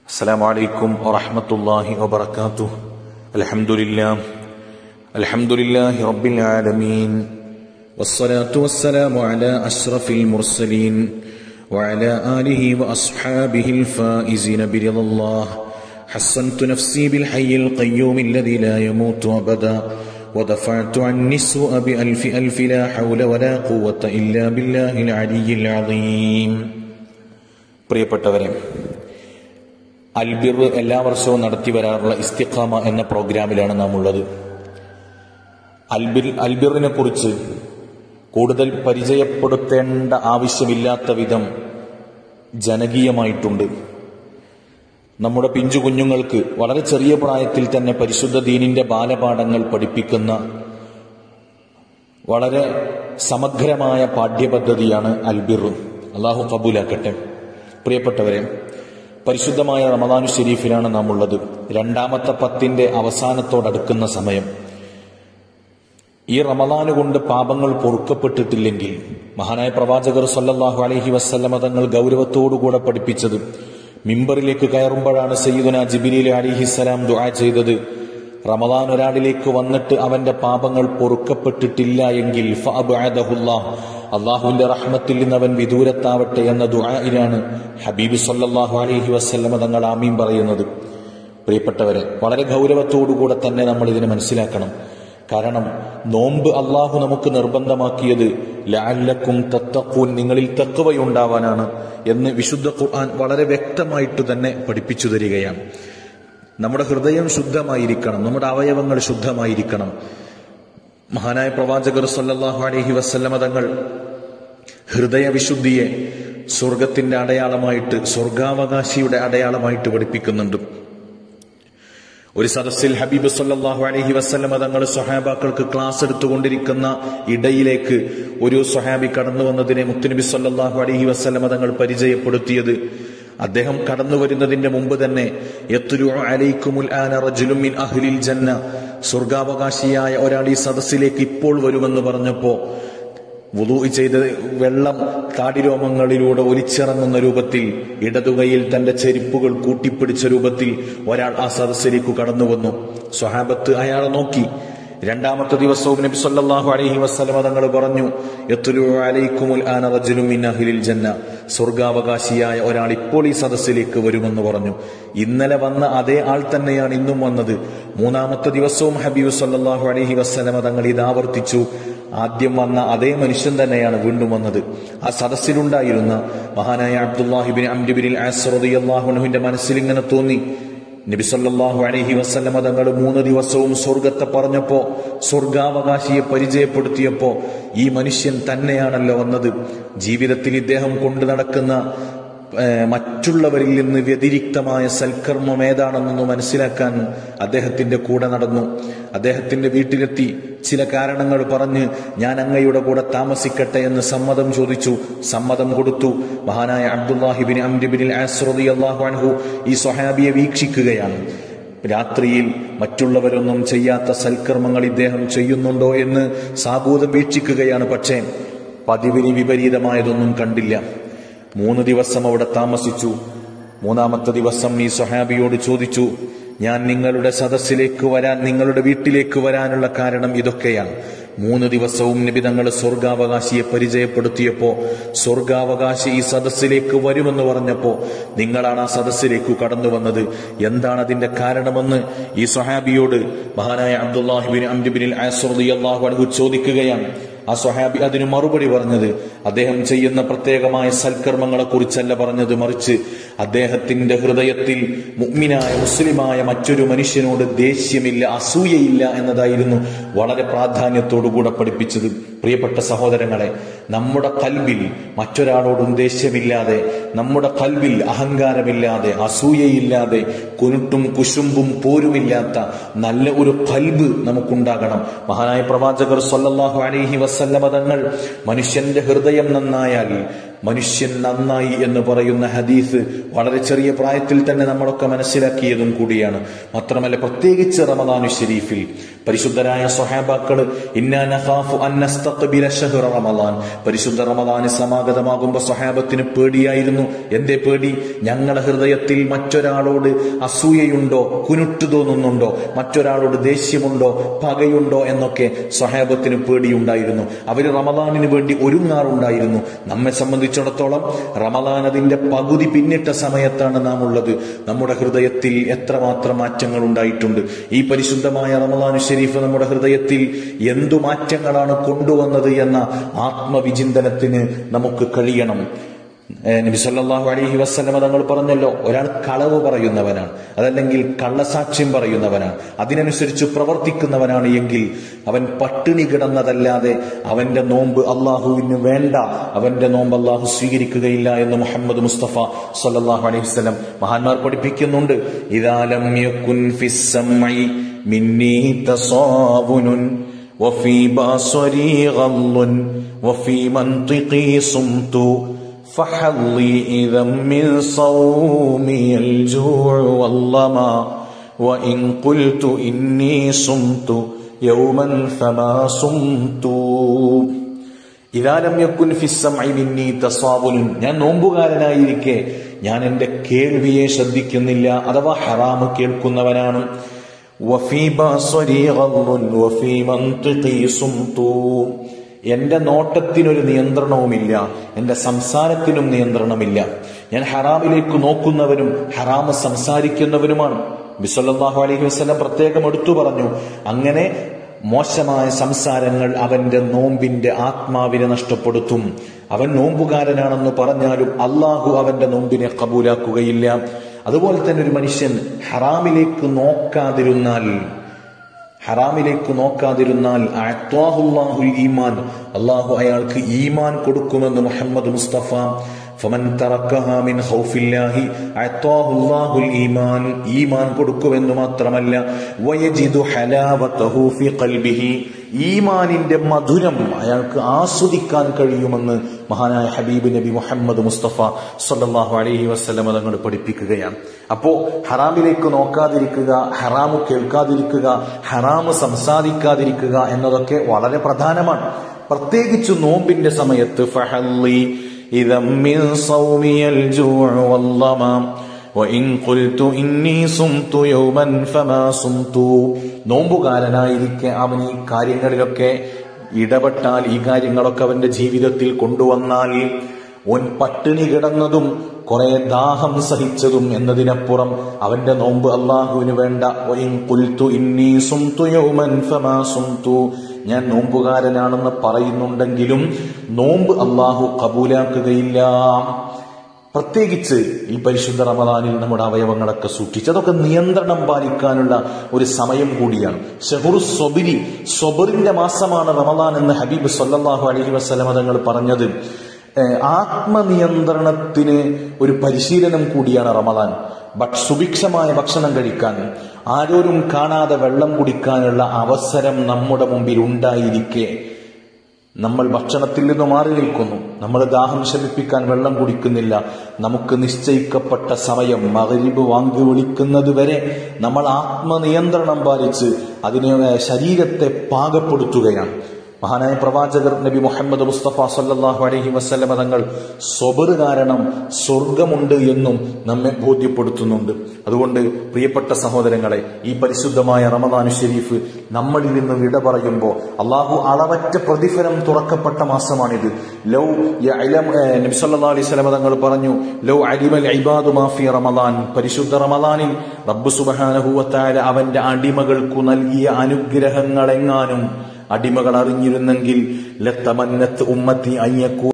السلام عليكم ورحمة الله وبركاته الحمد لله الحمد لله رب العالمين والصلاة والسلام على أشرف المرسلين وعلى آله وأصحابه الفائزين برضا الله حسنت نفسي بالحي القيوم الذي لا يموت أبدا ودفعت عني السوء بألف ألف لا حول ولا قوة إلا بالله العلي العظيم പ്രിയപ്പെട്ടവരെ അൽബിർ എല്ലാ വർഷവും നടത്തി വരാറുള്ള ഇസ്തിഖാമ എന്ന പ്രോഗ്രാമിലാണ് നാം ഉള്ളത് അൽബിർ അൽബിറിനെ കുറിച്ച് കൂടുതൽ പരിചയപ്പെടുത്തേണ്ട ആവശ്യമില്ലാത്ത വിധം ജനകീയമായിട്ടുണ്ട് നമ്മുടെ പിഞ്ചു കുഞ്ഞുങ്ങൾക്ക് വളരെ ചെറിയ പ്രായത്തിൽ തന്നെ പരിശുദ്ധ ദീനിന്റെ ബാലപാഠങ്ങൾ പഠിപ്പിക്കുന്ന വളരെ സമഗ്രമായ പാഠ്യപദ്ധതിയാണ് അൽബിർ അള്ളാഹു കബൂലാക്കട്ടെ പ്രിയപ്പെട്ടവരെ പരിശുദ്ധമായ റമദാനു ഷെരീഫിലാണ് നാം ഉള്ളത് രണ്ടാമത്തെ പത്തിന്റെ അവസാനത്തോടടുക്കുന്ന സമയം ഈ റമദാന് കൊണ്ട് പാപങ്ങൾ പൊറുക്കപ്പെട്ടിട്ടില്ലെങ്കിൽ മഹാനായ പ്രവാചകർ സല്ലല്ലാഹു അലൈഹി വസല്ലമ തങ്ങൾ ഗൗരവത്തോടുകൂടെ പഠിപ്പിച്ചത് മിമ്പറിലേക്ക് കയറുമ്പോഴാണ് സയ്യിദുന ജിബിലി അലിഹിസലാം ദുആ ചെയ്തത് റമദാൻ ഒരാളിലേക്ക് വന്നിട്ട് അവന്റെ പാപങ്ങൾ പൊറുക്കപ്പെട്ടിട്ടില്ല എങ്കിൽ അള്ളാഹുവിന്റെ റഹ്മത്തിൽ നിന്ന് അവൻ വിദൂരത്താവട്ടെ എന്ന ദുആയിലാണ് ഹബീബ് സല്ലല്ലാഹു അലൈഹി വസല്ലമ തങ്ങൾ ആമീൻ പറയുന്നത് പ്രിയപ്പെട്ടവരെ വളരെ ഗൗരവത്തോടുകൂടെ തന്നെ നമ്മൾ ഇതിനെ മനസ്സിലാക്കണം കാരണം നോമ്പ് അള്ളാഹു നമുക്ക് നിർബന്ധമാക്കിയത് ലാലക്കും തത്തക്കൂൻ നിങ്ങളിൽ തക്കവയുണ്ടാവാനാണ് എന്ന് വിശുദ്ധ ഖുർആൻ വളരെ വ്യക്തമായിട്ട് തന്നെ പഠിപ്പിച്ചു തരികയാണ് നമ്മുടെ ഹൃദയം ശുദ്ധമായിരിക്കണം നമ്മുടെ അവയവങ്ങൾ ശുദ്ധമായിരിക്കണം മഹാനായ പ്രവാചകർ സല്ലല്ലാഹു അലൈഹി വസല്ലമ തങ്ങൾ ഹൃദയവിശുദ്ധിയെ സ്വർഗത്തിന്റെ അടയാളമായിട്ട് സ്വർഗാവകാശിയുടെ അടയാളമായിട്ട് പഠിപ്പിക്കുന്നുണ്ട് ഒരു സദസ്സിൽ ഹബീബ് സല്ലാഹു അലഹി വസ്ലമ തങ്ങൾ സ്വഹാബാക്കൾക്ക് ക്ലാസ് എടുത്തുകൊണ്ടിരിക്കുന്ന ഇടയിലേക്ക് ഒരു സ്വഹാബി കടന്നു വന്നതിനെ മുത്തുനബി സല്ലാഹു അലഹി വസ്ലമ തങ്ങൾ പരിചയപ്പെടുത്തിയത് അദ്ദേഹം കടന്നു വരുന്നതിന്റെ മുമ്പ് തന്നെ അലൈക്കുമുൽ മിൻ അഹ്ലിൽ ജന്ന സ്വർഗാവകാശിയായ ഒരാൾ ഈ സദസ്സിലേക്ക് ഇപ്പോൾ വരുമെന്ന് പറഞ്ഞപ്പോ വുളു ചെയ്ത് വെള്ളം കാടിരോമങ്ങളിലൂടെ ഒലിച്ചിറങ്ങുന്ന രൂപത്തിൽ ഇടതുകയിൽ തന്റെ ചെരുപ്പുകൾ കൂട്ടിപ്പിടിച്ച രൂപത്തിൽ ഒരാൾ ആ സദസ്സിലേക്ക് കടന്നു വന്നു സ്വഹാബത്ത് അയാളെ നോക്കി രണ്ടാമത്തെ ദിവസവും നബി സല്ലല്ലാഹു അലൈഹി വസല്ലമ തങ്ങൾ പറഞ്ഞു അലൈക്കുമുൽ ആന റജുലും മിൻ അഹ്ലിൽ ജന്ന സ്വർഗാവകാശിയായ ഒരാൾ ഇപ്പോൾ ഈ സദസ്സിലേക്ക് വരുമെന്ന് പറഞ്ഞു ഇന്നലെ വന്ന അതേ ആൾ തന്നെയാണ് ഇന്നും വന്നത് മൂന്നാമത്തെ ദിവസവും ഹബീബ് സല്ലല്ലാഹു അലൈഹി വസല്ലമ തങ്ങൾ ഇത് ആവർത്തിച്ചു ആദ്യം വന്ന അതേ മനുഷ്യൻ തന്നെയാണ് വീണ്ടും വന്നത് ആ സദസ്സിലുണ്ടായിരുന്ന മഹാനായ അബ്ദുല്ലാഹിബിൻ അംരിബിൻ ആസ്റദിയാഹുനുവിന്റെ മനസ്സിൽ ഇങ്ങനെ തോന്നി നബിസല്ലാഹു അലഹി വസ്ല്ലമ തങ്ങൾ മൂന്ന് ദിവസവും സ്വർഗത്തെ പറഞ്ഞപ്പോ സ്വർഗാവകാശിയെ പരിചയപ്പെടുത്തിയപ്പോ ഈ മനുഷ്യൻ തന്നെയാണല്ലോ വന്നത് ജീവിതത്തിൽ ഇദ്ദേഹം കൊണ്ടു നടക്കുന്ന മറ്റുള്ളവരിൽ നിന്ന് വ്യതിരിക്തമായ സൽക്കർമ്മം ഏതാണെന്നൊന്ന് മനസ്സിലാക്കാൻ അദ്ദേഹത്തിന്റെ കൂടെ നടന്നു അദ്ദേഹത്തിന്റെ വീട്ടിലെത്തി ചില കാരണങ്ങൾ പറഞ്ഞ് ഞാൻ അങ്ങയുടെ കൂടെ താമസിക്കട്ടെ എന്ന് സമ്മതം ചോദിച്ചു സമ്മതം കൊടുത്തു മഹാനായ അബ്ദുല്ലാഹിബിൻ അംരിബിൻ ആസ്രദി അള്ളാഹു ഈ സ്വഹാബിയെ വീക്ഷിക്കുകയാണ് രാത്രിയിൽ മറ്റുള്ളവരൊന്നും ചെയ്യാത്ത സൽക്കർമ്മങ്ങൾ ഇദ്ദേഹം ചെയ്യുന്നുണ്ടോ എന്ന് സാബൂതം വീക്ഷിക്കുകയാണ് പക്ഷേ പതിവിന് വിപരീതമായതൊന്നും കണ്ടില്ല മൂന്ന് ദിവസം അവിടെ താമസിച്ചു മൂന്നാമത്തെ ദിവസം ഈ സ്വഹാബിയോട് ചോദിച്ചു ഞാൻ നിങ്ങളുടെ സദസ്സിലേക്ക് വരാൻ നിങ്ങളുടെ വീട്ടിലേക്ക് വരാനുള്ള കാരണം ഇതൊക്കെയാണ് മൂന്ന് ദിവസവും നബി തങ്ങൾ സ്വർഗാവകാശിയെ പരിചയപ്പെടുത്തിയപ്പോ സ്വർഗാവകാശി ഈ സദസ്സിലേക്ക് വരുമെന്ന് പറഞ്ഞപ്പോ നിങ്ങളാണ് ആ സദസ്സിലേക്ക് കടന്നു വന്നത് എന്താണ് അതിന്റെ കാരണമെന്ന് ഈ സ്വഹാബിയോട് മഹാനായ അബ്ദുല്ലാഹിബിൻ അംബിബിൻ അള്ളാഹു അൻഹു ചോദിക്കുകയാണ് ആ സ്വഹാബി അതിന് മറുപടി പറഞ്ഞത് അദ്ദേഹം ചെയ്യുന്ന പ്രത്യേകമായ സൽക്കർമ്മങ്ങളെ കുറിച്ചല്ല പറഞ്ഞത് മറിച്ച് അദ്ദേഹത്തിന്റെ ഹൃദയത്തിൽ മുഗ്മിനായ മുസ്ലിമായ മറ്റൊരു മനുഷ്യനോട് ദേഷ്യമില്ല അസൂയയില്ല എന്നതായിരുന്നു വളരെ പ്രാധാന്യത്തോടുകൂടെ പഠിപ്പിച്ചത് പ്രിയപ്പെട്ട സഹോദരങ്ങളെ നമ്മുടെ കൽബിൽ മറ്റൊരാളോടും ദേഷ്യമില്ലാതെ നമ്മുടെ കൽബിൽ അഹങ്കാരമില്ലാതെ അസൂയയില്ലാതെ കുനുട്ടും കുശുമ്പും പോരുമില്ലാത്ത നല്ല ഒരു കൽബ് നമുക്കുണ്ടാകണം മഹാനായ പ്രവാചകർ സല്ലല്ലാഹു അലൈഹി വസല്ലമ തങ്ങൾ മനുഷ്യന്റെ ഹൃദയം നന്നായാൽ മനുഷ്യൻ നന്നായി എന്ന് പറയുന്ന ഹദീസ് വളരെ ചെറിയ പ്രായത്തിൽ തന്നെ നമ്മളൊക്കെ മനസ്സിലാക്കിയതും കൂടിയാണ് മാത്രമല്ല പ്രത്യേകിച്ച് റമദാനു ഷരീഫിൽ പരിശുദ്ധരായ സ്വഹാബാക്കള് റമദാൻ പരിശുദ്ധ റമദാന് സമാഗതമാകുമ്പോൾ സ്വഹാബത്തിന് പേടിയായിരുന്നു എന്തേ പേടി ഞങ്ങളുടെ ഹൃദയത്തിൽ മറ്റൊരാളോട് അസൂയയുണ്ടോ കുനുട്ടു തോന്നുന്നുണ്ടോ മറ്റൊരാളോട് ദേഷ്യമുണ്ടോ പകയുണ്ടോ എന്നൊക്കെ സ്വഹാബത്തിന് പേടിയുണ്ടായിരുന്നു അവര് റമദാനിന് വേണ്ടി ഒരുങ്ങാറുണ്ടായിരുന്നു നമ്മെ സംബന്ധിച്ചിടത്തോളം റമദാൻ അതിന്റെ പകുതി പിന്നിട്ട സമയത്താണ് നാം ഉള്ളത് നമ്മുടെ ഹൃദയത്തിൽ എത്രമാത്രം മാറ്റങ്ങൾ ഉണ്ടായിട്ടുണ്ട് ഈ പരിശുദ്ധമായ റമദാനു ഷരീഫ് നമ്മുടെ ഹൃദയത്തിൽ എന്തു മാറ്റങ്ങളാണ് കൊണ്ടുവന്നത് എന്ന ആത്മവിചിന്തനത്തിന് നമുക്ക് കഴിയണം നബി സല്ലല്ലാഹു അലൈഹി വസല്ലമ തങ്ങൾ പറഞ്ഞല്ലോ ഒരാൾ കളവ് പറയുന്നവനാണ് അതല്ലെങ്കിൽ കള്ളസാക്ഷ്യം പറയുന്നവനാണ് അതിനനുസരിച്ച് പ്രവർത്തിക്കുന്നവനാണ് എങ്കിൽ അവൻ പട്ടിണി കിടന്നതല്ലാതെ അവന്റെ നോമ്പ് അള്ളാഹുവിന് വേണ്ട അവന്റെ നോമ്പ് അള്ളാഹു സ്വീകരിക്കുകയില്ല എന്ന് മുഹമ്മദ് മുസ്തഫ സല്ലല്ലാഹു അലൈഹി വസല്ലം മഹാന്മാർ പഠിപ്പിക്കുന്നുണ്ട് ഇദാലം യകുൻ ഫിസ്സമൈ മിന്നി തസാവുനുൻ وفي بصري غض وفي منطقي صمت فحظي إذا من صومي الجوع والظما وإن قلت إني صمت يوما فما صمت ഇതാലം യക്കുൻ ഫിസ്സമൈ മിന്നി തസാവുലുൻ ഞാൻ നോമ്പുകാരനായിരിക്കെ ഞാൻ എന്റെ കേൾവിയെ ശ്രദ്ധിക്കുന്നില്ല അഥവാ ഹറാമ് കേൾക്കുന്നവനാണ് വഫീ ബസ്വരി ഗദ്ദുൻ വഫീ മന്തിഖി സുംതു എന്റെ നോട്ടത്തിനൊരു നിയന്ത്രണവുമില്ല എന്റെ സംസാരത്തിനും നിയന്ത്രണമില്ല ഞാൻ ഹറാമിലേക്ക് നോക്കുന്നവനും ഹറാമ് സംസാരിക്കുന്നവനുമാണ് ബിസല്ലാഹു അലൈഹി വസ്ലം പ്രത്യേകം എടുത്തു പറഞ്ഞു അങ്ങനെ മോശമായ സംസാരങ്ങൾ അവന്റെ നോമ്പിന്റെ ആത്മാവിനെ നഷ്ടപ്പെടുത്തും അവൻ നോമ്പുകാരനാണെന്ന് പറഞ്ഞാലും അള്ളാഹു അവന്റെ നോമ്പിനെ കബൂലാക്കുകയില്ല അതുപോലെ തന്നെ ഒരു മനുഷ്യൻ ഹറാമിലേക്ക് നോക്കാതിരുന്നാൽ ഹറാമിലേക്ക് നോക്കാതിരുന്നാൽ അഅത്വാഹുല്ലാഹുൽ ഈമാൻ അള്ളാഹു അയാൾക്ക് ഈമാൻ കൊടുക്കുമെന്ന് മുഹമ്മദ് മുസ്തഫ ഫമൻ തറക്കഹാ മിൻ ഖൗഫില്ലാഹി അഅത്വാഹുല്ലാഹുൽ ഈമാൻ ഈമാൻ കൊടുക്കുമെന്ന് മാത്രമല്ല വയജിദു ഹലാവതഹു ഫി ഖൽബിഹി ഈമാനിന്റെ മധുരം അയാൾക്ക് ആസ്വദിക്കാൻ കഴിയുമെന്ന് മഹാനായ ഹബീബ് നബി മുഹമ്മദ് മുസ്തഫ സല്ലല്ലാഹു അലൈഹി വസല്ലം തങ്ങൾ പഠിപ്പിക്കുകയാണ് അപ്പോ ഹറാമിലേക്ക് നോക്കാതിരിക്കുക ഹറാമ് കേൾക്കാതിരിക്കുക ഹറാമ് സംസാരിക്കാതിരിക്കുക എന്നതൊക്കെ വളരെ പ്രധാനമാണ് പ്രത്യേകിച്ച് നോമ്പിന്റെ സമയത്ത് ഫഹല്ലി ഇദം മിൻ സൗമിയൽ ജൂഉ വല്ലമാം وإن قلت إني صمت يوما فما صمت നോമ്പുകാരനായിരിക്കെ അവൻ ഈ കാര്യങ്ങളിലൊക്കെ ഇടപെട്ടാൽ ഈ കാര്യങ്ങളൊക്കെ അവന്റെ ജീവിതത്തിൽ കൊണ്ടുവന്നാൽ ഓൻ പട്ടിണി കിടന്നതും കുറെ ദാഹം സഹിച്ചതും എന്നതിനപ്പുറം അവന്റെ നോമ്പ് അള്ളാഹുവിന് വേണ്ട കുൽത്തു ഇന്നീ സുംതു യൗമൻ ഫമാ സുംതു ഞാൻ നോമ്പുകാരനാണെന്ന് പറയുന്നുണ്ടെങ്കിലും നോമ്പ് അള്ളാഹു കബൂലാക്കുകയില്ല പ്രത്യേകിച്ച് ഈ പരിശുദ്ധ റമദാനിൽ നമ്മുടെ അവയവങ്ങളൊക്കെ സൂക്ഷിച്ച് അതൊക്കെ നിയന്ത്രണം പാലിക്കാനുള്ള ഒരു സമയം കൂടിയാണ് ഷെഹുറു സ്വബിരി സ്വബറിന്റെ മാസമാണ് റമദാൻ എന്ന് ഹബീബ് സല്ലാഹു അലഹി വസ്ലമ തങ്ങൾ പറഞ്ഞത് ആത്മനിയന്ത്രണത്തിന് ഒരു പരിശീലനം കൂടിയാണ് റമദാൻ ബട്ട് സുഭിക്ഷമായ ഭക്ഷണം കഴിക്കാൻ ആരോരും കാണാതെ വെള്ളം കുടിക്കാനുള്ള അവസരം നമ്മുടെ മുമ്പിൽ ഉണ്ടായിരിക്കെ നമ്മൾ ഭക്ഷണത്തിൽ നിന്ന് മാറി നിൽക്കുന്നു നമ്മൾ ദാഹം ശമിപ്പിക്കാൻ വെള്ളം കുടിക്കുന്നില്ല നമുക്ക് നിശ്ചയിക്കപ്പെട്ട സമയം മകരിബ് വാങ്ങി വിളിക്കുന്നത് വരെ നമ്മൾ ആത്മനിയന്ത്രണം പാലിച്ച് അതിനെ ശരീരത്തെ പാകപ്പെടുത്തുകയാണ് മഹാനായ പ്രവാചകർ നബി മുഹമ്മദ് മുസ്തഫ സല്ലാഹു അലഹി വസ്ലമ തങ്ങൾ സ്വബറ് കാരണം സ്വർഗമുണ്ട് എന്നും നമ്മെ ബോധ്യപ്പെടുത്തുന്നുണ്ട് അതുകൊണ്ട് പ്രിയപ്പെട്ട സഹോദരങ്ങളെ ഈ പരിശുദ്ധമായ റമദാനു ഷെരീഫ് നമ്മളിൽ നിന്ന് വിട പറയുമ്പോൾ അള്ളാഹു അളവറ്റ പ്രതിഫലം തുറക്കപ്പെട്ട മാസമാണിത് ലൗ നബിസല്ലാ അലൈഹി സ്വലമ തങ്ങൾ പറഞ്ഞു ലൗ അലിമൽ ഇബാദു മാഫി റമദാൻ പരിശുദ്ധ റമദാനിൽ റബ്ബ് സുബഹാനഹുവത്തായ അവന്റെ അടിമകൾക്കു നൽകിയ അനുഗ്രഹങ്ങളെങ്ങാനും അടിമകൾ അറിഞ്ഞിരുന്നെങ്കിൽ ലത്തമന്നത്ത് ഉമ്മത്തി അയ്യക്കൂ